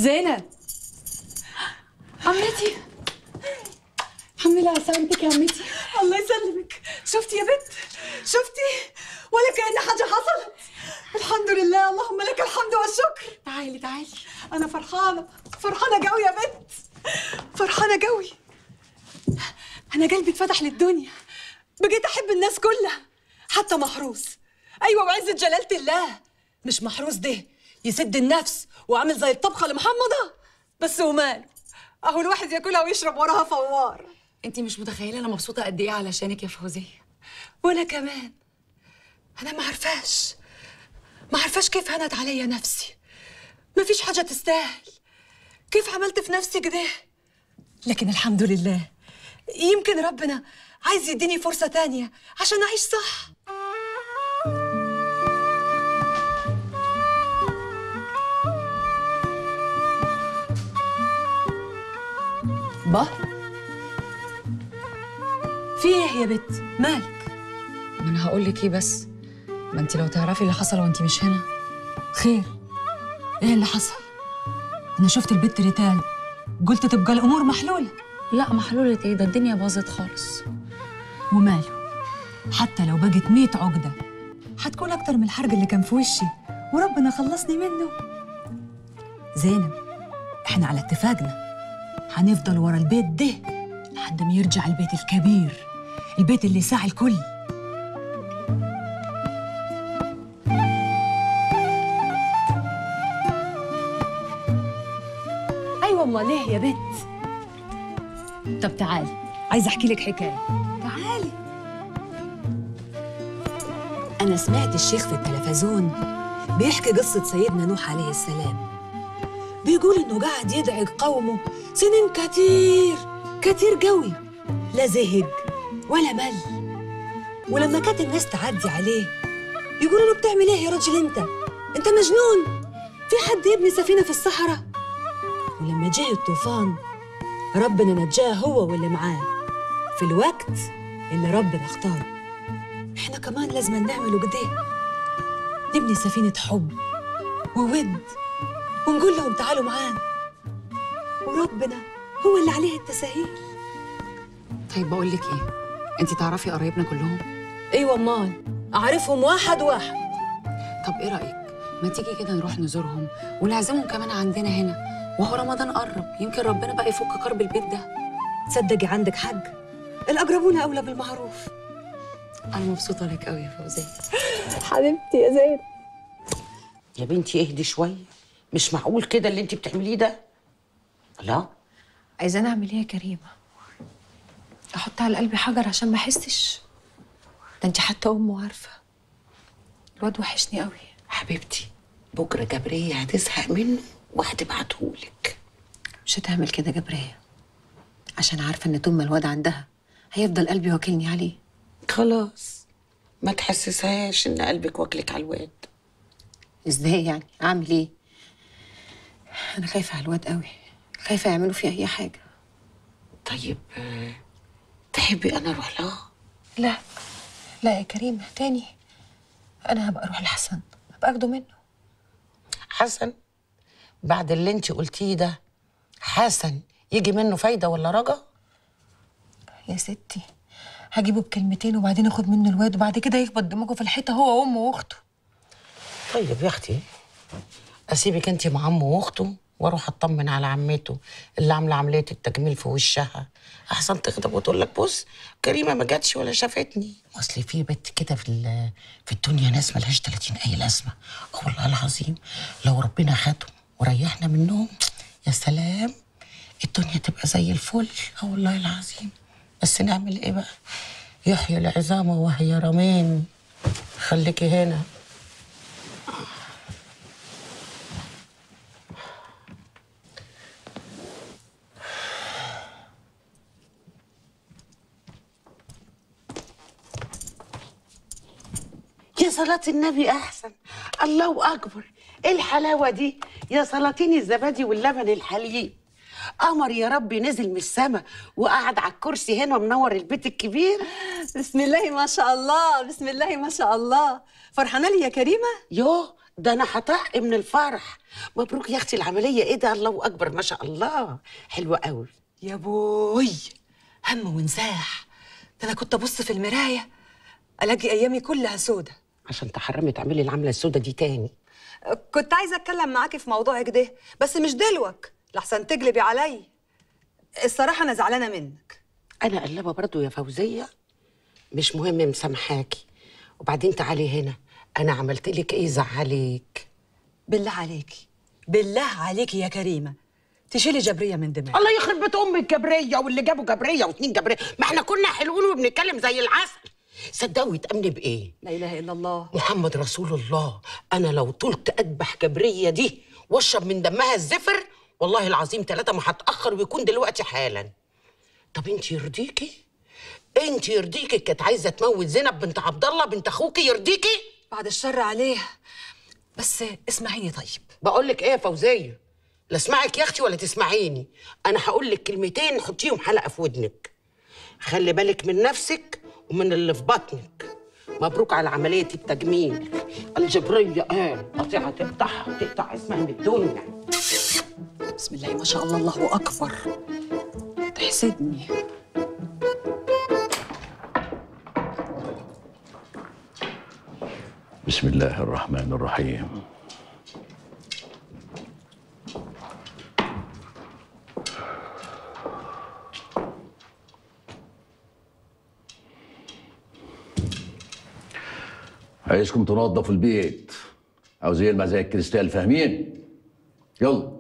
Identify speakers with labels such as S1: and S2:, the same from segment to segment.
S1: زينب عمتي الحمد لله على سلامتك يا عمتي
S2: الله يسلمك شفتي يا بنت شفتي ولا كأن حاجة حصلت الحمد لله اللهم لك الحمد والشكر
S1: تعالي تعالي
S2: أنا فرحانة فرحانة قوي يا بنت فرحانة قوي أنا قلبي اتفتح للدنيا بقيت أحب الناس كلها حتى محروس أيوة وعزة جلالة الله مش محروس ده يسد النفس وعامل زي الطبخة المحمضة بس وماله أهو الواحد ياكلها ويشرب وراها فوار
S1: انت مش متخيله انا مبسوطه قد ايه علشانك يا فوزيه
S2: وانا كمان انا ما عارفاش ما عارفاش كيف هنت عليا نفسي ما فيش حاجه تستاهل كيف عملت في نفسي كده لكن الحمد لله يمكن ربنا عايز يديني فرصه تانية عشان اعيش صح با في ايه يا بت مالك
S1: ما انا هقول لك ايه بس ما انت لو تعرفي اللي حصل وانت مش هنا
S2: خير ايه اللي حصل انا شفت البت ريتال قلت تبقى الامور محلوله
S1: لا محلولة ايه ده الدنيا باظت خالص
S2: وماله حتى لو بقت ميت عقده هتكون اكتر من الحرق اللي كان في وشي وربنا خلصني منه زينب احنا على اتفاقنا هنفضل ورا البيت ده لحد ما يرجع البيت الكبير البيت اللي ساع الكل ايوه امال ليه يا بنت طب تعالي عايزه احكي لك حكايه تعالي انا سمعت الشيخ في التلفزيون بيحكي قصه سيدنا نوح عليه السلام بيقول انه قاعد يدعي قومه سنين كتير كتير قوي لا زهق ولا مل ولما كانت الناس تعدي عليه يقولوا له بتعمل ايه يا راجل انت انت مجنون في حد يبني سفينه في الصحراء ولما جه الطوفان ربنا نجاه هو واللي معاه في الوقت اللي ربنا اختاره احنا كمان لازم نعمله كده نبني سفينة حب وود ونقول لهم تعالوا معانا وربنا هو اللي عليه التساهيل
S1: طيب بقول لك ايه انت تعرفي قرايبنا كلهم
S2: ايوه امال اعرفهم واحد واحد
S1: طب ايه رايك ما تيجي كده نروح نزورهم ونعزمهم كمان عندنا هنا وهو رمضان قرب يمكن ربنا بقى يفك كرب البيت ده
S2: تصدقي عندك حق الاقربون اولى بالمعروف
S1: انا مبسوطه لك قوي يا فوزيه
S2: حبيبتي يا زين
S3: يا بنتي اهدي شويه مش معقول كده اللي انت بتعمليه ده لا
S4: عايزة اعمل ايه يا كريمه احط على قلبي حجر عشان ما احسش ده انت حتى ام وعارفه الواد وحشني قوي
S3: حبيبتي بكره جبريه هتزهق منه وهتبعتهولك
S4: مش هتعمل كده جبريه عشان عارفه ان طول ما الواد عندها هيفضل قلبي واكلني عليه
S3: خلاص ما تحسسهاش ان قلبك واكلك على الواد
S4: ازاي يعني اعمل ايه انا خايفه على الواد قوي خايفه يعملوا فيه اي حاجه
S3: طيب آه، تحبي انا اروح لها
S4: لا لا يا كريمه تاني انا هبقى اروح لحسن هبقى اخده منه
S3: حسن بعد اللي انت قلتيه ده حسن يجي منه فايده ولا رجا
S4: يا ستي هجيبه بكلمتين وبعدين اخد منه الواد وبعد كده يخبط دماغه في الحيطه هو وامه واخته
S3: طيب يا اختي اسيبك انت مع عمه واخته واروح اطمن على عمته اللي عامله عمليه التجميل في وشها احسن تغضب وتقول لك بص كريمه ما جاتش ولا شافتني اصل في بنت كده في ال- في الدنيا ناس ملهاش 30 اي لازمه اه والله العظيم لو ربنا خدهم وريحنا منهم يا سلام الدنيا تبقى زي الفل اه والله العظيم بس نعمل ايه بقى يحيى العظام وهي رمين خليكي هنا يا صلاة النبي أحسن الله أكبر إيه الحلاوة دي يا سلاطين الزبادي واللبن الحليب قمر يا ربي نزل من السما وقعد على الكرسي هنا ومنور البيت الكبير
S2: بسم الله ما شاء الله بسم الله ما شاء الله فرحانه لي يا كريمه
S3: يوه ده انا هطق من الفرح مبروك يا اختي العمليه ايه ده الله اكبر ما شاء الله حلوه قوي
S2: يا بوي هم وانساح ده انا كنت ابص في المرايه الاقي ايامي كلها سودة
S3: عشان تحرمي تعملي العمله السودة دي تاني
S2: كنت عايزه اتكلم معاكي في موضوعك ده بس مش دلوك لحسن تقلبي علي الصراحه انا زعلانه منك
S3: انا قلبه برضو يا فوزيه مش مهم مسامحاكي وبعدين تعالي هنا انا عملت لك ايه زعلك
S2: بالله عليكي بالله عليكي يا كريمه تشيلي جبريه من دماغك
S3: الله يخرب بيت امك جبريه واللي جابوا جبريه واتنين جبريه ما احنا كنا حلوين وبنتكلم زي العسل صدقوا يتامني بايه
S2: لا اله الا الله
S3: محمد رسول الله انا لو طلت اذبح جبريه دي واشرب من دمها الزفر والله العظيم ثلاثه ما هتاخر ويكون دلوقتي حالا طب انت يرضيكي انت يرضيكي كانت عايزه تموت زينب بنت عبد الله بنت اخوكي يرضيكي
S2: بعد الشر عليه بس اسمعيني طيب
S3: بقول لك ايه يا فوزيه لا اسمعك يا اختي ولا تسمعيني انا هقول لك كلمتين حطيهم حلقه في ودنك خلي بالك من نفسك ومن اللي في بطنك مبروك على عمليه التجميل الجبريه قال قطيعه تقطعها وتقطع اسمها من الدنيا
S2: بسم الله ما شاء الله الله اكبر تحسدني
S5: بسم الله الرحمن الرحيم عايزكم تنظفوا البيت عاوز يلمع زي الكريستال فاهمين يلا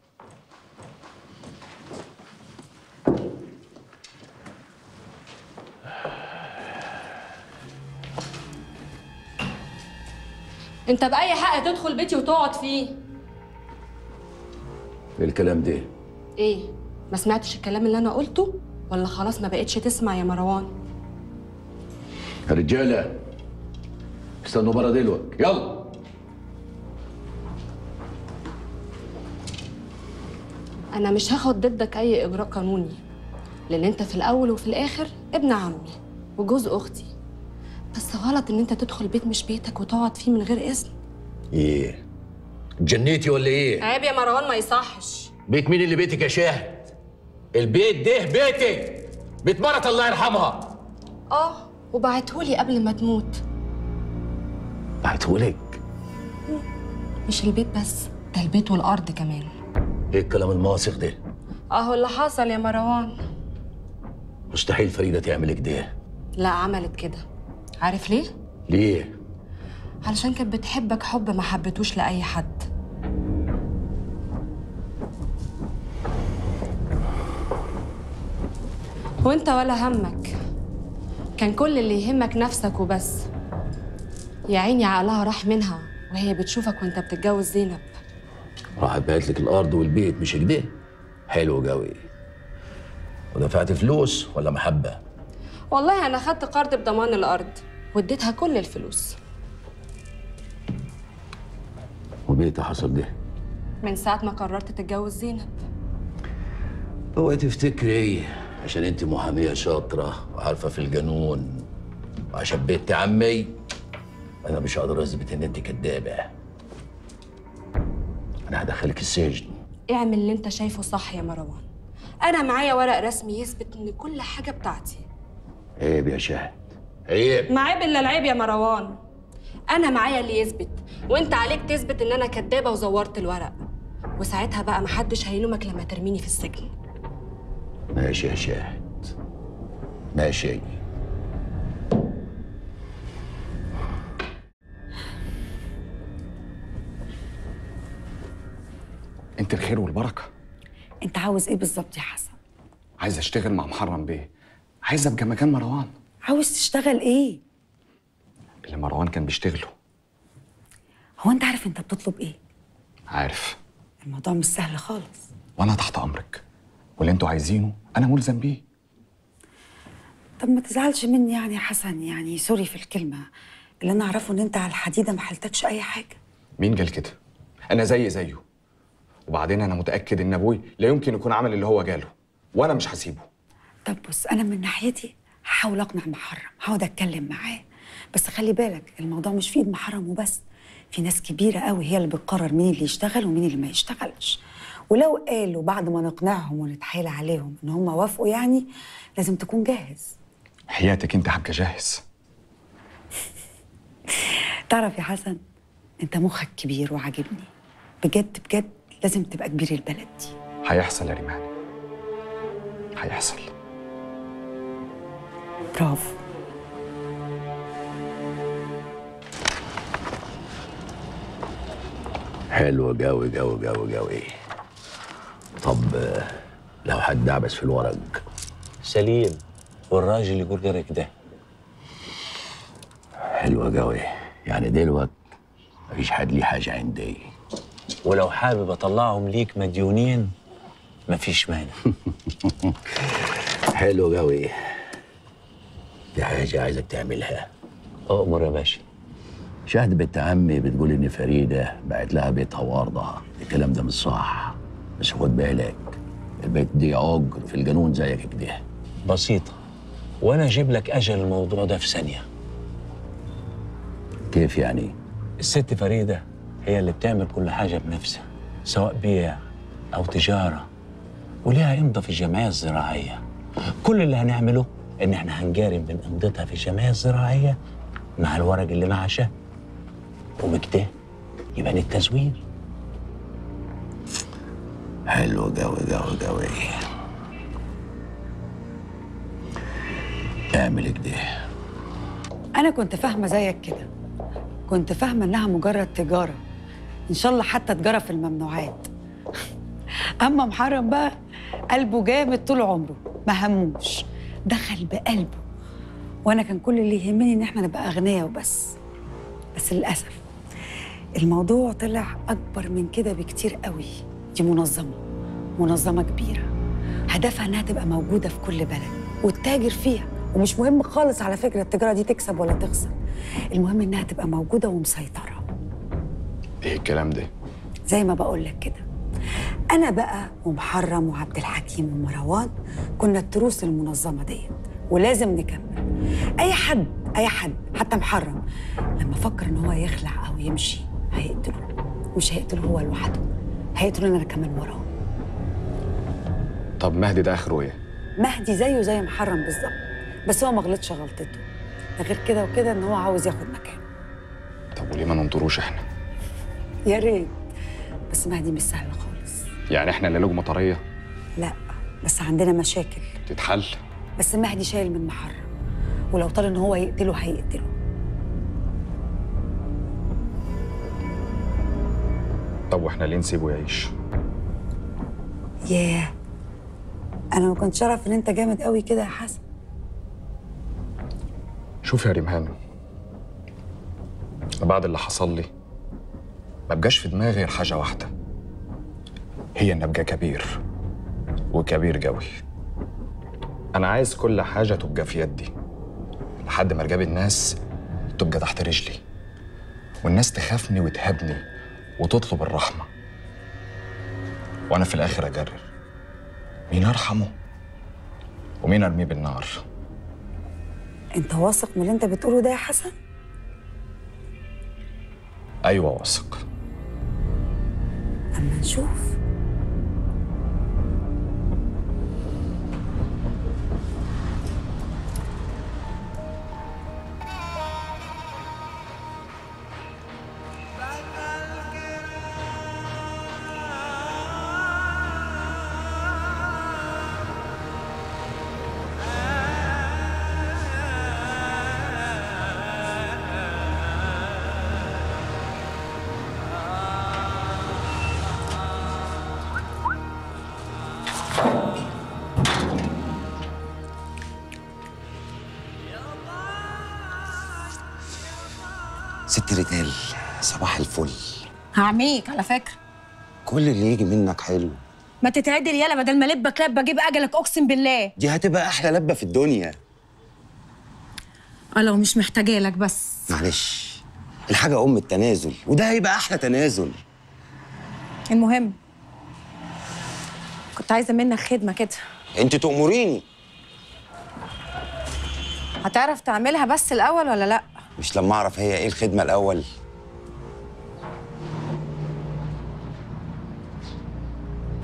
S6: انت بأي حق تدخل بيتي وتقعد فيه
S5: ايه الكلام ده
S6: ايه ما سمعتش الكلام اللي انا قلته ولا خلاص ما بقتش تسمع يا مروان
S5: يا رجاله استنوا بره دلوقتي يلا
S6: انا مش هاخد ضدك اي اجراء قانوني لان انت في الاول وفي الاخر ابن عمي وجوز اختي بس غلط ان انت تدخل بيت مش بيتك وتقعد فيه من غير اذن
S5: ايه جنيتي ولا ايه
S6: عيب يا مروان ما يصحش
S5: بيت مين اللي بيتك يا شاهد البيت ده بيتك بيت مرت الله يرحمها
S6: اه وبعتهولي قبل ما تموت
S5: بعتهولك
S6: مش البيت بس ده البيت والارض كمان
S5: ايه الكلام الماسخ ده
S6: اهو اللي حصل يا مروان
S5: مستحيل فريده تعمل كده
S6: لا عملت كده عارف ليه
S5: ليه
S6: علشان كانت بتحبك حب ما حبتوش لأي حد وانت ولا همك كان كل اللي يهمك نفسك وبس يا عيني عقلها راح منها وهي بتشوفك وانت بتتجوز زينب
S5: راحت بعت لك الارض والبيت مش كده حلو قوي ودفعت فلوس ولا محبه
S6: والله انا خدت قرض بضمان الارض واديتها كل الفلوس
S5: وبيت حصل ده
S6: من ساعة ما قررت تتجوز زينب
S5: اوعي تفتكري عشان انت محاميه شاطره وعارفه في الجنون وعشان بنت عمي انا مش هقدر اثبت ان انت كدابه انا هدخلك السجن
S6: اعمل اللي انت شايفه صح يا مروان انا معايا ورق رسمي يثبت ان كل حاجه بتاعتي
S5: عيب يا شهد عيب
S6: ما عيب الا العيب يا مروان انا معايا اللي يثبت وانت عليك تثبت ان انا كدابه وزورت الورق وساعتها بقى محدش هيلومك لما ترميني في السجن
S5: ماشي يا شاهد ماشي
S7: انت الخير والبركه
S8: انت عاوز ايه بالظبط يا حسن
S7: عايز اشتغل مع محرم بيه عايز ابقى مكان مروان
S8: عاوز تشتغل ايه
S7: اللي مروان كان بيشتغله
S8: هو انت عارف انت بتطلب ايه
S7: عارف
S8: الموضوع مش سهل خالص
S7: وانا تحت امرك واللي انتوا عايزينه انا ملزم بيه
S8: طب ما تزعلش مني يعني يا حسن يعني سوري في الكلمه اللي انا اعرفه ان انت على الحديده ما حلتكش اي حاجه
S7: مين قال كده انا زي زيه وبعدين انا متاكد ان ابوي لا يمكن يكون عمل اللي هو جاله وانا مش هسيبه
S8: طب بص انا من ناحيتي هحاول اقنع محرم هقعد اتكلم معاه بس خلي بالك الموضوع مش في ايد محرم وبس في ناس كبيره قوي هي اللي بتقرر مين اللي يشتغل ومين اللي ما يشتغلش ولو قالوا بعد ما نقنعهم ونتحايل عليهم ان هم وافقوا يعني لازم تكون جاهز
S7: حياتك انت حبكه جاهز
S8: تعرف يا حسن انت مخك كبير وعاجبني بجد بجد لازم تبقى كبير البلد دي
S7: هيحصل يا ريمان هيحصل
S8: برافو
S5: حلو جوي جوي جوي جوي طب آه، لو حد دعبس في الورق
S9: سليم والراجل يقول غيرك ده
S5: حلوة جوي يعني دلوقت مفيش حد ليه حاجة عندي
S9: ولو حابب اطلعهم ليك مديونين مفيش مانع
S5: حلو جوي دي حاجة عايزك تعملها
S9: اؤمر يا باشا
S5: شاهد بنت عمي بتقول ان فريده بعت لها بيتها وارضها الكلام ده مش صح بس خد بالك البيت دي عجر في الجنون زيك كده
S9: بسيطة وانا اجيب لك اجل الموضوع ده في ثانية
S5: كيف يعني
S9: الست فريدة هي اللي بتعمل كل حاجة بنفسها سواء بيع او تجارة وليها امضة في الجمعية الزراعية كل اللي هنعمله ان احنا هنجارم بين امضتها في الجمعية الزراعية مع الورق اللي مع شهر وبكده يبقى التزوير
S5: حلو جوي جوي جوي اعمل كده
S8: انا كنت فاهمه زيك كده كنت فاهمه انها مجرد تجاره ان شاء الله حتى تجاره في الممنوعات اما محرم بقى قلبه جامد طول عمره ما هموش دخل بقلبه وانا كان كل اللي يهمني ان احنا نبقى اغنياء وبس بس للاسف الموضوع طلع اكبر من كده بكتير قوي دي منظمه منظمه كبيره هدفها انها تبقى موجوده في كل بلد والتاجر فيها ومش مهم خالص على فكره التجاره دي تكسب ولا تخسر المهم انها تبقى موجوده ومسيطره
S7: ايه الكلام ده
S8: زي ما بقول لك كده انا بقى ومحرم وعبد الحكيم ومروان كنا التروس المنظمه ديت ولازم نكمل اي حد اي حد حتى محرم لما فكر ان هو يخلع او يمشي هيقتله مش هيقتله هو لوحده هيقتله انا كمان وراه
S7: طب مهدي ده اخره ايه
S8: مهدي زيه زي محرم بالظبط بس هو ما غلطش غلطته ده غير كده وكده ان هو عاوز ياخد مكانه
S7: طب وليه ما ننطروش احنا
S8: يا ريت بس مهدي مش سهل خالص
S7: يعني احنا اللي لجمه طريه
S8: لا بس عندنا مشاكل
S7: تتحل
S8: بس مهدي شايل من محرم ولو طال ان هو يقتله هيقتله
S7: طب واحنا ليه نسيبه يعيش
S8: ياه انا ما كنتش اعرف ان انت جامد قوي كده يا حسن
S7: شوف يا ريمهان أنا بعد اللي حصل لي ما بقاش في دماغي غير حاجة واحدة هي إن أبقى كبير وكبير جوي أنا عايز كل حاجة تبقى في يدي لحد ما رجاب الناس تبقى تحت رجلي والناس تخافني وتهابني وتطلب الرحمة وأنا في الآخر أجرر مين أرحمه ومين أرميه بالنار
S8: انت واثق من اللي انت بتقوله ده يا حسن
S7: أيوة واثق
S8: اما نشوف
S10: ست رجال صباح الفل
S4: هعميك على فكره
S10: كل اللي يجي منك حلو
S4: ما تتعدل يلا بدل ما لبك لبه اجيب اجلك اقسم بالله
S10: دي هتبقى احلى لبه في الدنيا
S4: اه لو مش محتاجه لك بس
S10: معلش الحاجه ام التنازل وده هيبقى احلى تنازل
S4: المهم كنت عايزه منك خدمه كده
S10: انت تأمريني
S4: هتعرف تعملها بس الاول ولا لا
S10: مش لما اعرف هي ايه الخدمه الاول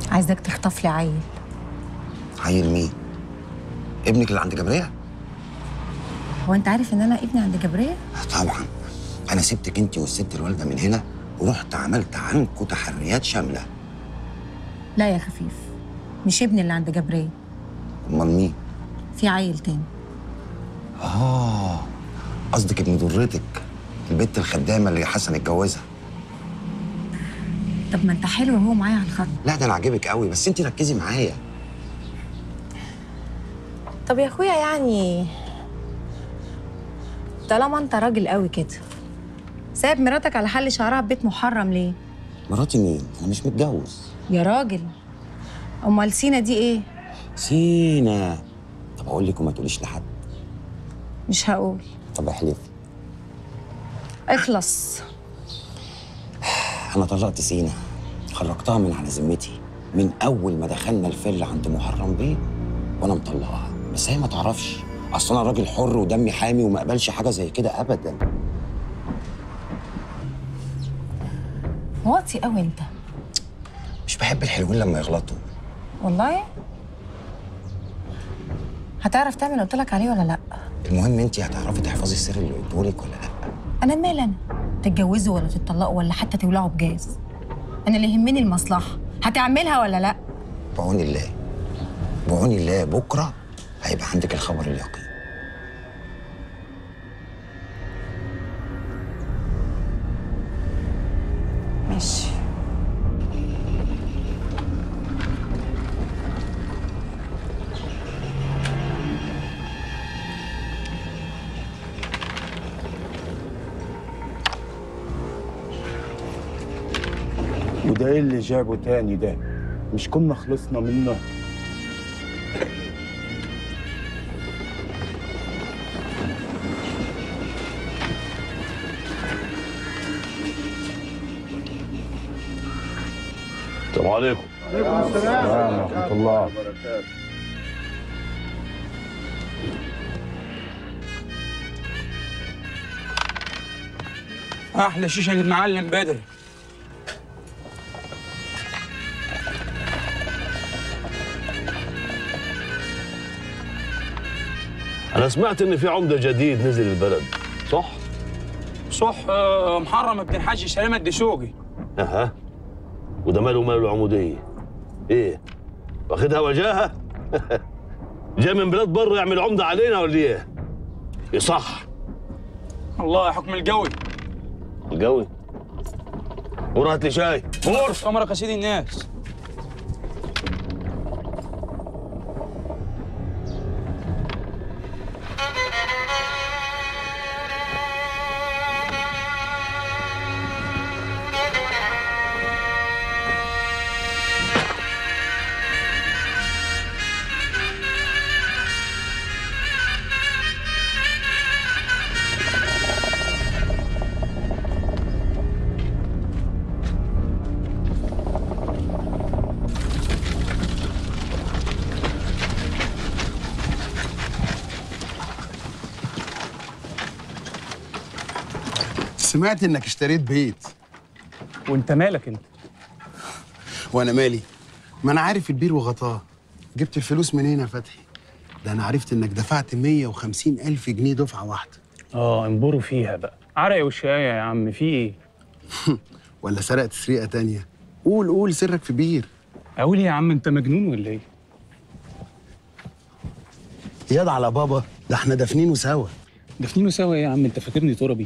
S4: عايزاك تخطف لي عيل
S10: عيل مين ابنك اللي عند جبريه
S4: هو انت عارف ان انا ابني عند جبريه
S10: طبعا انا سبتك انت والست الوالده من هنا ورحت عملت عنكم تحريات شامله
S4: لا يا خفيف مش ابني اللي عند جبريه
S10: امال مين
S4: في عيل تاني
S10: اه قصدك ابن ضرتك البت الخدامه اللي حسن اتجوزها
S4: طب ما انت حلو وهو معايا على الخط
S10: لا ده انا عاجبك قوي بس انت ركزي معايا
S4: طب يا اخويا يعني طالما انت راجل قوي كده سايب مراتك على حل شعرها ببيت محرم ليه
S10: مراتي مين انا مش متجوز
S4: يا راجل امال سينا دي ايه
S10: سينا طب اقول لك وما تقوليش لحد
S4: مش هقول
S10: طب احلفي
S4: اخلص
S10: انا طلقت سينا خرجتها من على ذمتي من اول ما دخلنا الفيلا عند محرم بيه وانا مطلقها بس هي ما تعرفش اصل انا راجل حر ودمي حامي وما اقبلش حاجه زي كده ابدا
S4: واطي قوي انت
S10: مش بحب الحلوين لما يغلطوا
S4: والله هتعرف تعمل اللي قلت لك عليه ولا لا
S10: المهم انت هتعرفي تحفظي السر اللي قلته لك ولا لا
S4: انا مال انا تتجوزوا ولا تتطلقوا ولا حتى تولعوا بجاز انا اللي يهمني المصلحه هتعملها ولا لا
S10: بعون الله بعون الله بكره هيبقى عندك الخبر اليقين
S4: ماشي
S11: وده ايه اللي جابه تاني ده مش كنا خلصنا منه
S5: السلام عليكم
S11: السلام ورحمة الله
S12: احلى شيشه للمعلم بدر
S5: انا سمعت ان في عمده جديد نزل البلد صح
S12: صح آه، محرم ابن الحاج سلامة الدسوقي
S5: اها وده ماله ماله العموديه ايه واخدها وجاهه جاي من بلاد بره يعمل عمده علينا ولا ايه إيه صح
S12: الله حكم القوي
S5: القوي ورات لي شاي
S12: مور امرك يا سيدي الناس
S13: سمعت انك اشتريت بيت
S12: وانت مالك انت
S13: وانا مالي ما انا عارف البير وغطاه جبت الفلوس منين يا فتحي ده انا عرفت انك دفعت 150 الف جنيه دفعه واحده
S12: اه انبروا فيها بقى عرق وشايه يا عم في ايه
S13: ولا سرقت سرقه تانية قول قول سرك في بير
S12: اقول يا عم انت مجنون ولا ايه
S13: ياض على بابا ده احنا دافنينه سوا
S12: دافنينه سوا يا عم انت فاكرني تربي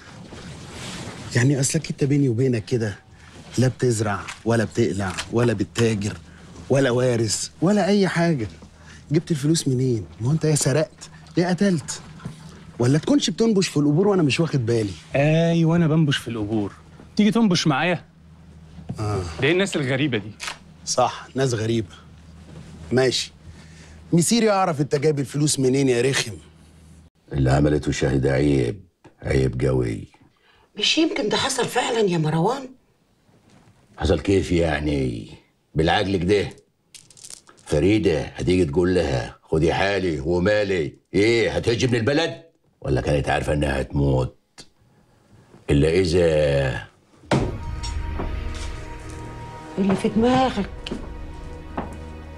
S13: يعني اصلك انت بيني وبينك كده لا بتزرع ولا بتقلع ولا بتتاجر ولا وارث ولا اي حاجه جبت الفلوس منين ما هو انت يا سرقت يا قتلت ولا تكونش بتنبش في القبور وانا مش واخد بالي
S12: ايوه انا بنبش في القبور تيجي تنبش معايا
S13: اه
S12: ده ايه الناس الغريبه دي
S13: صح ناس غريبه ماشي مسيري اعرف انت جايب الفلوس منين يا رخم
S5: اللي عملته شاهد عيب عيب قوي
S3: مش يمكن ده حصل فعلا يا مروان
S5: حصل كيف يعني بالعقل كده فريدة هتيجي تقول لها خدي حالي ومالي ايه هتهجي من البلد ولا كانت عارفة انها هتموت الا اذا
S3: اللي في دماغك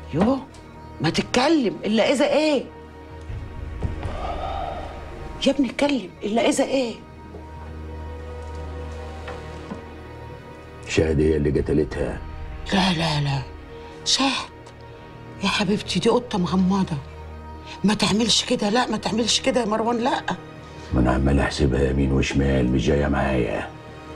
S3: يوه ما تتكلم الا اذا ايه يا ابني اتكلم الا اذا ايه
S5: شهد هي اللي قتلتها
S3: لا لا لا شاهد يا حبيبتي دي قطه مغمضه ما تعملش كده لا ما تعملش كده يا مروان لا
S5: ما انا عمال احسبها يمين وشمال مش جايه معايا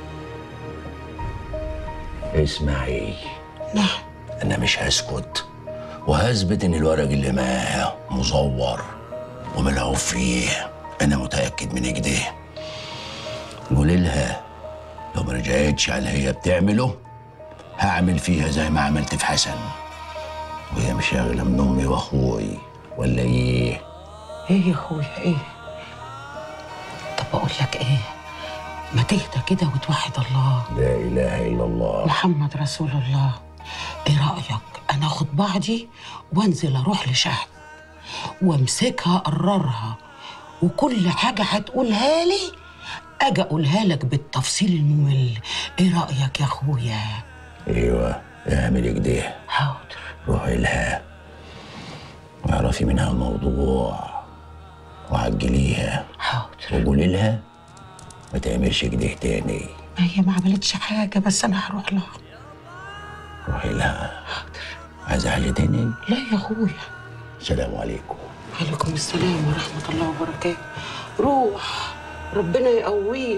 S5: اسمعي
S3: نعم
S5: انا مش هسكت وهثبت ان الورق اللي معاها مزور وملعوب فيه انا متاكد من كده قولي لها لو ما رجعتش على اللي هي بتعمله هعمل فيها زي ما عملت في حسن وهي مش اغلى من امي واخوي ولا ايه
S3: ايه يا اخويا ايه طب اقول لك ايه ما تهدى كده وتوحد الله
S5: لا اله الا الله
S3: محمد رسول الله ايه رايك انا اخد بعضي وانزل اروح لشهد وامسكها اقررها وكل حاجه هتقولها لي اجي اقولها لك بالتفصيل الممل ايه رايك يا اخويا
S5: ايوه اعملي كده
S3: حاضر
S5: روحي لها واعرفي منها الموضوع وعجليها
S3: حاضر
S5: وقولي لها ما تعملش كده تاني
S3: ما هي ما عملتش حاجه بس انا هروح لها
S5: روحي لها عايزة حاجة تاني
S3: لا يا اخويا
S5: السلام عليكم
S3: عليكم السلام ورحمه الله وبركاته روح ربنا يقويك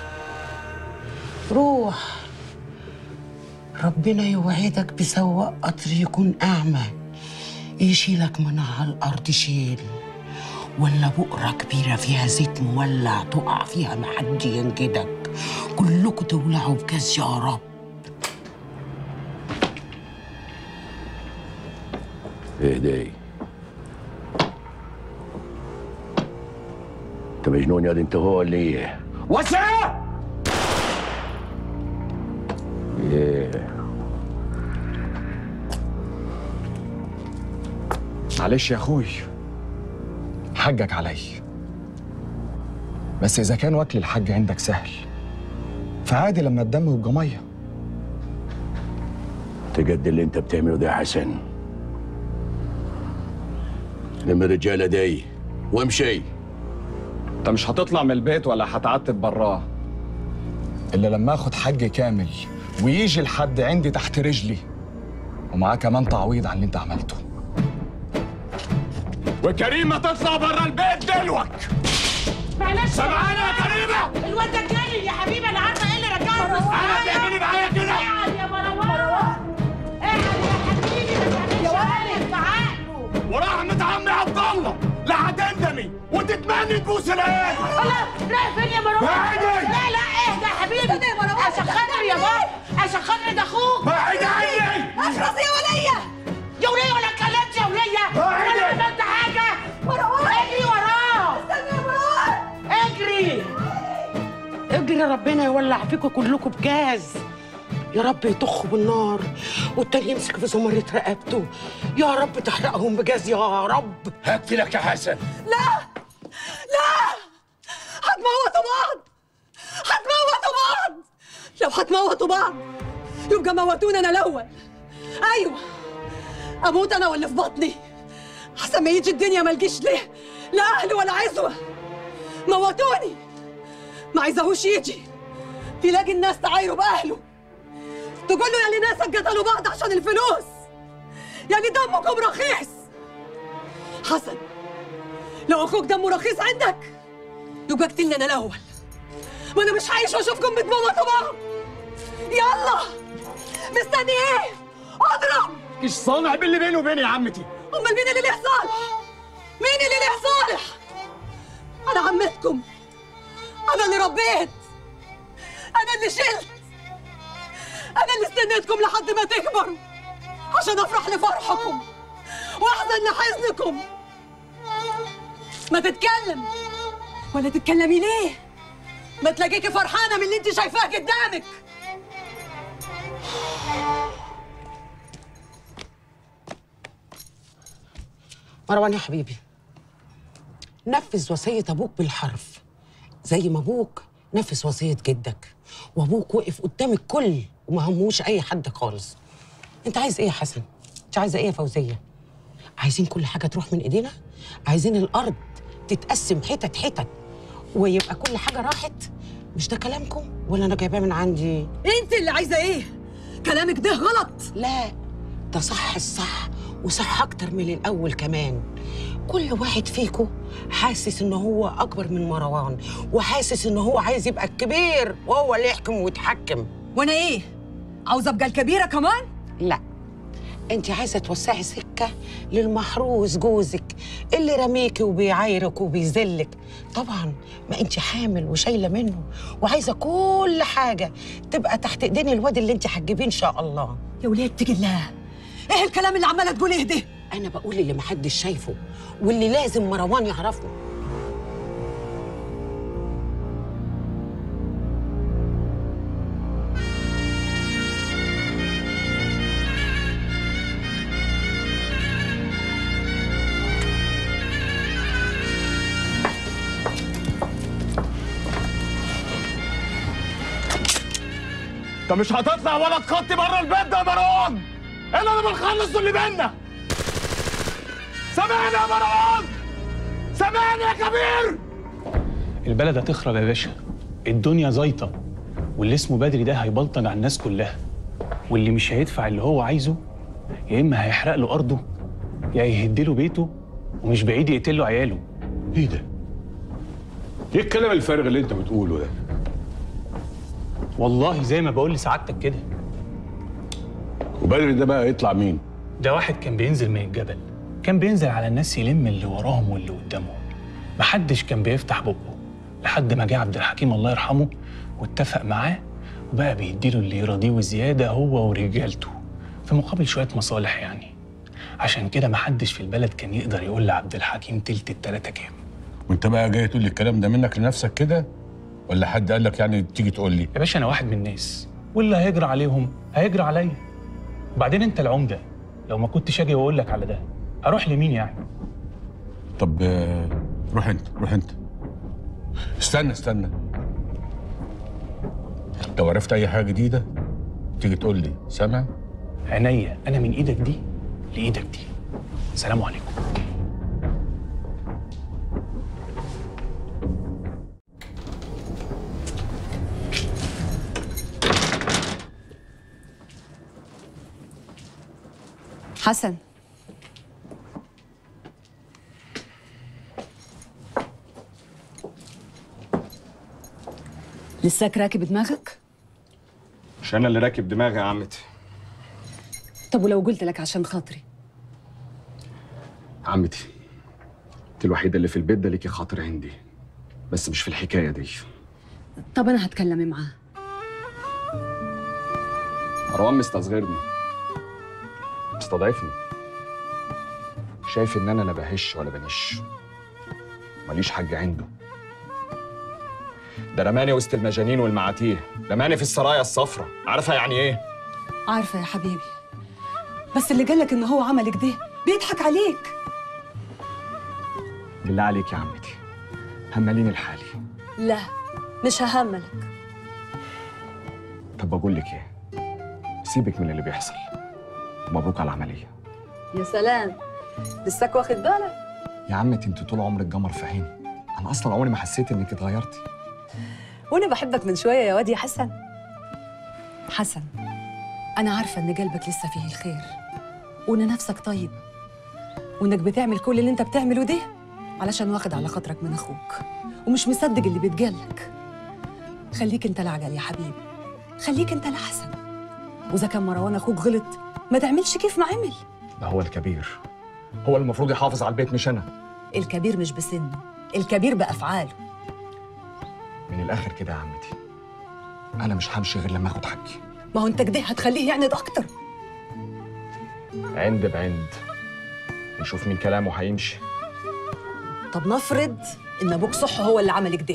S3: روح ربنا يوعدك بسواق قطر يكون أعمى يشيلك من على الأرض شيل ولا بقرة كبيرة فيها زيت مولع تقع فيها محد ينجدك كلكم تولعوا بجاز يا رب
S5: اهدي انت مجنون يا دي انت هو ولا ايه؟
S7: وسع
S5: ايه
S7: معلش يا اخوي حقك علي بس اذا كان وكل الحج عندك سهل فعادي لما الدم يبقى ميه
S5: تجد اللي انت بتعمله ده يا حسن لم الرجاله دي وامشي
S7: انت مش هتطلع من البيت ولا هتعتب براه الا لما اخد حج كامل ويجي الحد عندي تحت رجلي ومعاه كمان تعويض عن اللي انت عملته وكريمه تطلع بره البيت دلوك
S14: معلش
S7: سامعاني يا كريمه
S14: الواد ده جالي يا حبيبي انا عارفه ايه اللي رجعه مروان
S7: تعملي معايا كده
S14: اقعد يا مروان اقعد يا حبيبي ما تعملش بعقله
S7: ورحمة عمي عبد الله لا هتندمي وتتمني تبوس العين
S14: الله رايح فين يا مروان
S7: بعيدي.
S14: لا لا اهدى يا حبيبي عشان خاطري يا بابا عشان خاطري ده اخوك
S7: بعيد عني
S14: اخلص يا وليه يا وليه ولا اتكلمت يا وليه
S7: بعيدي.
S14: ولا عملت حاجه مروان اجري وراه استنى يا مروان
S3: اجري اجري ربنا يولع فيكم كلكم بجاز يا رب يطخوا بالنار والتاني يمسك في زمرة رقبته يا رب تحرقهم بجاز يا رب
S5: هقتلك يا حسن
S8: لا لا هتموتوا بعض هتموتوا بعض لو هتموتوا بعض يبقى موتوني انا الاول ايوه اموت انا واللي في بطني احسن ما يجي الدنيا ما الجيش ليه لا اهل ولا عزوه موتوني ما عايزاهوش يجي يلاقي الناس تعايروا باهله تقول له يا اللي ناسك قتلوا بعض عشان الفلوس يا اللي دمكم رخيص حسن لو اخوك دمه رخيص عندك يبقى اقتلني انا الاول ما انا مش عايش واشوفكم بتموتوا بعض يلا مستني ايه اضرب
S7: مش صانع باللي بيني وبيني يا عمتي
S8: امال مين اللي ليه صالح مين اللي ليه صالح انا عمتكم انا اللي ربيت انا اللي شلت انا اللي استنيتكم لحد ما تكبروا عشان افرح لفرحكم واحزن لحزنكم ما تتكلم ولا تتكلمي ليه ما تلاقيكي فرحانه من اللي انت شايفاه قدامك
S3: مروان يا حبيبي نفذ وصية أبوك بالحرف زي ما أبوك نفذ وصية جدك وأبوك وقف قدام الكل وما هموش أي حد خالص أنت عايز إيه يا حسن؟ انت عايزه ايه يا فوزيه عايزين كل حاجه تروح من ايدينا عايزين الارض تتقسم حتت حتت ويبقى كل حاجه راحت مش ده كلامكم ولا انا جايباه من عندي
S2: انت اللي عايزه ايه كلامك ده غلط
S3: لا ده صح الصح وصح اكتر من الاول كمان كل واحد فيكم حاسس ان هو اكبر من مروان وحاسس ان هو عايز يبقى الكبير وهو اللي يحكم ويتحكم
S2: وانا ايه عاوزه ابقى الكبيره كمان
S3: لا انت عايزه توسعي سكه للمحروس جوزك اللي رميكي وبيعايرك وبيذلك طبعا ما انت حامل وشايله منه وعايزه كل حاجه تبقى تحت ايدين الواد اللي انت هتجيبيه ان شاء الله
S2: يا ولاد اتقي الله ايه الكلام اللي عماله تقوليه ده
S3: انا بقول اللي محدش شايفه واللي لازم مروان يعرفه
S11: انت مش هتطلع ولا تخطي بره البيت ده يا مروان الا لما نخلص اللي بينا سامعني يا مروان سامعني يا كبير
S15: البلد هتخرب يا باشا الدنيا زيطة واللي اسمه بدري ده هيبلطج على الناس كلها واللي مش هيدفع اللي هو عايزه يا اما هيحرق له ارضه يا يهدله بيته ومش بعيد يقتل له عياله
S16: ايه ده؟ ايه الكلام الفارغ اللي انت بتقوله ده؟
S15: والله زي ما بقول لسعادتك كده
S16: وبدري ده بقى يطلع مين؟
S15: ده واحد كان بينزل من الجبل كان بينزل على الناس يلم اللي وراهم واللي قدامهم محدش كان بيفتح بقه لحد ما جه عبد الحكيم الله يرحمه واتفق معاه وبقى بيديله اللي يراضيه وزياده هو ورجالته في مقابل شويه مصالح يعني عشان كده محدش في البلد كان يقدر يقول لعبد الحكيم تلت التلاته كام
S16: وانت بقى جاي تقول لي الكلام ده منك لنفسك كده؟ ولا حد قال لك يعني تيجي تقول لي؟
S15: يا باشا انا واحد من الناس واللي هيجرى عليهم هيجرى عليا وبعدين انت العمده لو ما كنتش اجي واقول لك على ده اروح لمين يعني
S16: طب آه، روح انت روح انت استنى استنى لو عرفت اي حاجه جديده تيجي تقول لي سامع؟
S15: عينيا انا من ايدك دي لايدك دي سلام عليكم
S8: حسن لساك راكب دماغك؟
S7: مش انا اللي راكب دماغي يا عمتي
S8: طب ولو قلت لك عشان خاطري
S7: عمتي انت الوحيده اللي في البيت ده ليكي خاطر عندي بس مش في الحكايه دي
S8: طب انا هتكلم معاه
S7: مروان مستصغرني مستضعفني شايف ان انا لا بهش ولا بنش ماليش حاجه عنده ده رماني وسط المجانين والمعاتيه رماني في السرايا الصفرا عارفه يعني ايه
S8: عارفه يا حبيبي بس اللي قالك ان هو عمل كده بيضحك عليك
S7: بالله عليك يا عمتي هماليني لحالي
S8: لا مش ههملك
S7: طب بقول لك ايه سيبك من اللي بيحصل مبروك على العمليه
S8: يا سلام لساك واخد بالك
S7: يا عمتي انت طول عمرك جمر في عيني انا اصلا عمري ما حسيت انك اتغيرتي
S8: وانا بحبك من شويه يا واد يا حسن حسن انا عارفه ان قلبك لسه فيه الخير وان نفسك طيب وانك بتعمل كل اللي انت بتعمله ده علشان واخد على خاطرك من اخوك ومش مصدق اللي بيتقالك خليك انت العجل يا حبيبي خليك انت الاحسن واذا كان مروان اخوك غلط ما تعملش كيف ما عمل
S7: ده هو الكبير هو المفروض يحافظ على البيت مش انا
S8: الكبير مش بسنه الكبير بافعاله
S7: من الاخر كده يا عمتي انا مش همشي غير لما اخد حقي
S8: ما هو انت كده هتخليه يعند اكتر
S7: عند بعند نشوف مين كلامه هيمشي
S8: طب نفرض ان ابوك صح هو اللي عمل كده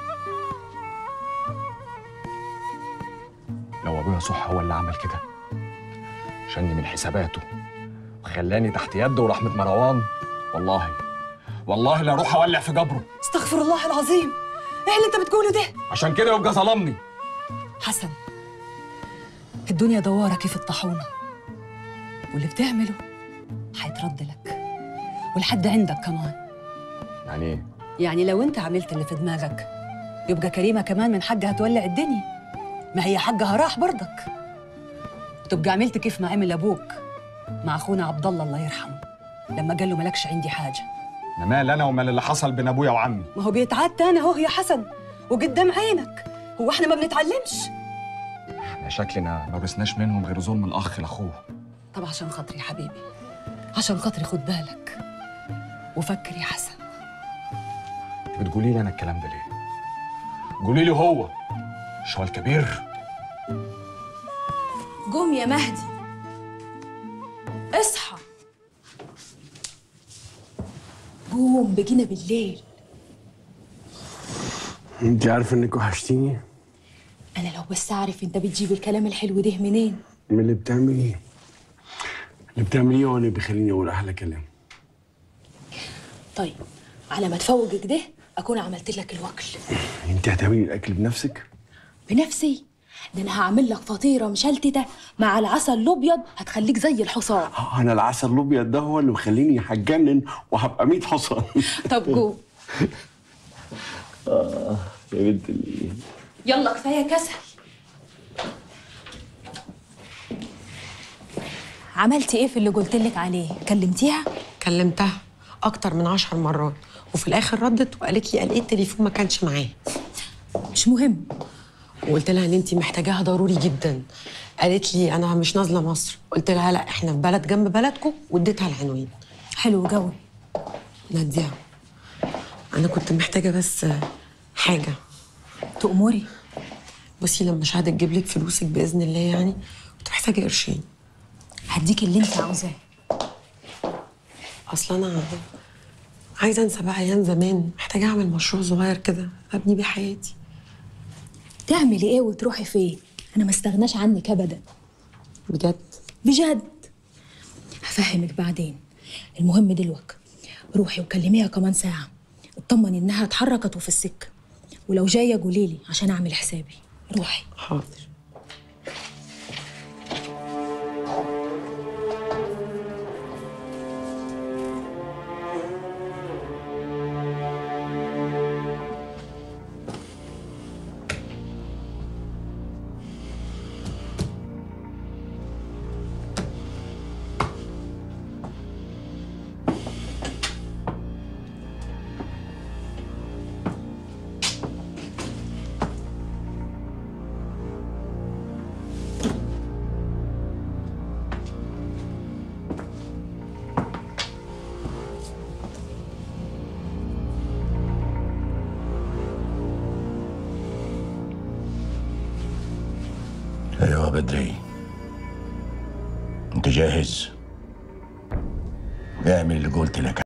S7: لو ابويا صح هو اللي عمل كده شني من حساباته وخلاني تحت يده ورحمه مروان والله والله لا اروح اولع في جبره
S8: استغفر الله العظيم ايه اللي انت بتقوله ده
S7: عشان كده يبقى ظلمني
S8: حسن الدنيا دوارة كيف الطاحونة
S2: واللي بتعمله هيترد لك ولحد عندك كمان
S7: يعني ايه
S2: يعني لو انت عملت اللي في دماغك يبقى كريمه كمان من حقها تولع الدنيا ما هي حقها راح برضك تبقى عملت كيف ما عمل ابوك مع اخونا عبد الله الله يرحمه لما قال له مالكش عندي حاجه
S7: انا مال انا ومال اللي حصل بين ابويا وعمي
S2: ما هو بيتعاد تاني اهو يا حسن وقدام عينك هو احنا ما بنتعلمش
S7: احنا شكلنا ما ورثناش منهم غير ظلم الاخ لاخوه
S2: طب عشان خاطري يا حبيبي عشان خاطري خد بالك وفكر يا حسن
S7: بتقولي لي انا الكلام ده ليه قولي لي هو مش هو الكبير
S17: قوم يا مهدي اصحى قوم بقينا بالليل
S13: انت عارفه انك وحشتيني
S17: انا لو بس اعرف انت بتجيب الكلام الحلو ده منين
S13: من اللي بتعمليه اللي بتعمليه هو اللي بيخليني اقول احلى كلام
S17: طيب على ما تفوق كده اكون عملت لك الوكل
S13: انت هتعملي الاكل بنفسك
S17: بنفسي ده انا هعمل لك فطيره مشلتته مع العسل الابيض هتخليك زي الحصان
S13: آه، انا العسل الابيض ده هو اللي مخليني هتجنن وهبقى 100 حصان
S17: طب قوم
S13: اه يا بنت ال-
S17: يلا كفايه كسل عملتي ايه في اللي قلت لك عليه كلمتيها
S3: كلمتها اكتر من عشر مرات وفي الاخر ردت وقالت لي قال ايه التليفون ما كانش معاه
S17: مش مهم
S3: وقلت لها ان انت محتاجاها ضروري جدا قالت لي انا مش نازله مصر قلت لها لا احنا في بلد جنب بلدكم واديتها العنوان
S17: حلو قوي
S3: ناديه انا كنت محتاجه بس حاجه
S17: تأمري
S3: بصي لما شهادة تجيب لك فلوسك باذن الله يعني كنت محتاجه قرشين
S17: هديك اللي انت عاوزاه
S3: اصل انا عايزه انسى بقى ايام زمان محتاجه اعمل مشروع صغير كده ابني بيه حياتي
S17: تعملي ايه وتروحي فين انا ما استغناش عنك ابدا
S3: بجد
S17: بجد هفهمك بعدين المهم دلوقتي روحي وكلميها كمان ساعة اطمني انها اتحركت وفي السكة ولو جاية قوليلي عشان اعمل حسابي روحي
S3: حاضر
S5: ايوه بدري انت جاهز اعمل اللي قلت لك